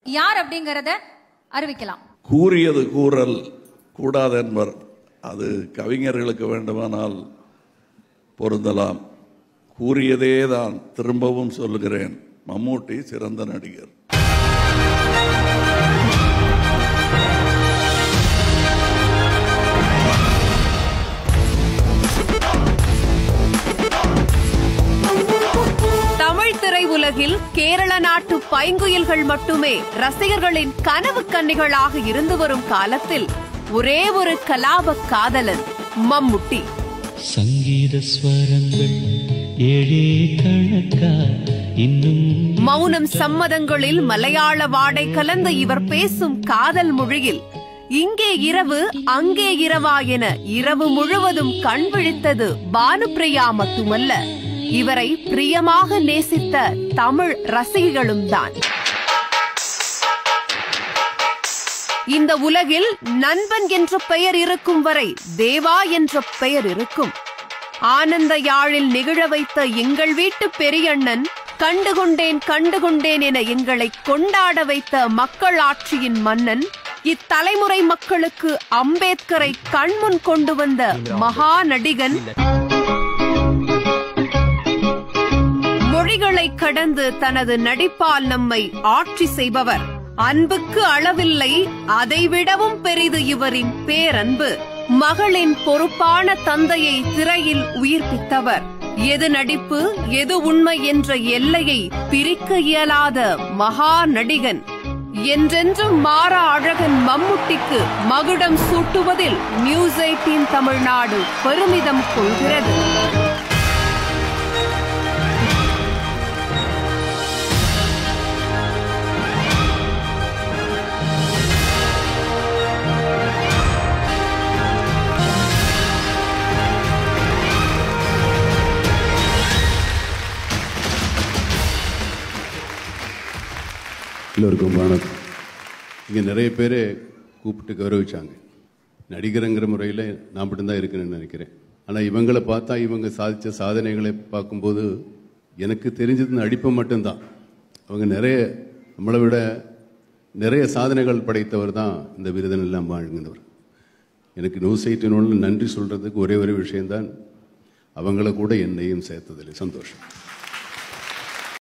யார் அப்படிங்கறத அறிவிக்கலாம் கூறியது கூறல் கூடாதென்பர் அது கவிஞர்களுக்கு வேண்டுமானால் பொருந்தலாம் கூறியதே தான் திரும்பவும் சொல்லுகிறேன் மம்மூட்டி சிறந்த நடிகர் தமிழ் திரையுலகில் கேரள நாட்டு பைங்குயில்கள் மட்டுமே ரசிகர்களின் கனவு கன்னிகளாக இருந்து வரும் காலத்தில் ஒரே ஒரு கலாப காதலன் மம்முட்டி சங்கீத ஸ்வரங்கள் ஏழே கணக்கா இன்னும் மௌனம் சம்மதங்களில் மலையாள வாடை கலந்த இவர் பேசும் காதல் மொழியில் இங்கே இரவு அங்கே இரவா என இரவு முழுவதும் கண் விழித்தது பானுப்பிரியா மட்டுமல்ல இவரை பிரியமாக நேசித்த தமிழ் ரசிகர்களும் தான் இந்த உலகில் நண்பன் என்ற பெயர் இருக்கும் வரை தேவா என்ற பெயர் இருக்கும் ஆனந்த யாழில் நிகழ வைத்த எங்கள் வீட்டு பெரியண்ணன் கண்டுகொண்டேன் கண்டுகொண்டேன் என எங்களை கொண்டாட வைத்த மக்கள் ஆட்சியின் மன்னன் இத்தலைமுறை மக்களுக்கு அம்பேத்கரை கண்முன் கொண்டு வந்த மகா நடிகன் மொழிகளை கடந்து தனது நடிப்பால் நம்மை ஆட்சி செய்பவர் அன்புக்கு அளவில்லை அதைவிடவும் பெரிது இவரின் பேரன்பு மகளின் பொறுப்பான தந்தையை திரையில் உயிர்ப்பித்தவர் எது நடிப்பு எது உண்மை என்ற எல்லையை பிரிக்க இயலாத மகா நடிகன் என்றென்றும் மாறா அழகன் மம்முட்டிக்கு மகுடம் சூட்டுவதில் நியூஸ் எயிட்டீன் தமிழ்நாடு பெருமிதம் கொள்கிறது எல்லோருக்கும் வணக்கம் இங்கே நிறைய பேர் கூப்பிட்டு கௌரவிச்சாங்க நடிகருங்கிற முறையில் நான் மட்டும்தான் இருக்கணும்னு நினைக்கிறேன் ஆனால் இவங்களை பார்த்தா இவங்க சாதித்த சாதனைகளை பார்க்கும்போது எனக்கு தெரிஞ்சது நடிப்பு மட்டும்தான் அவங்க நிறைய நம்மளை விட நிறைய சாதனைகள் படைத்தவர் தான் இந்த விருதன் எல்லாம் வாழ்ந்தவர் எனக்கு நியூஸ் எயிட்டினோட நன்றி சொல்கிறதுக்கு ஒரே ஒரு விஷயம்தான் அவங்கள கூட என்னையும் சேர்த்ததில்லை சந்தோஷம்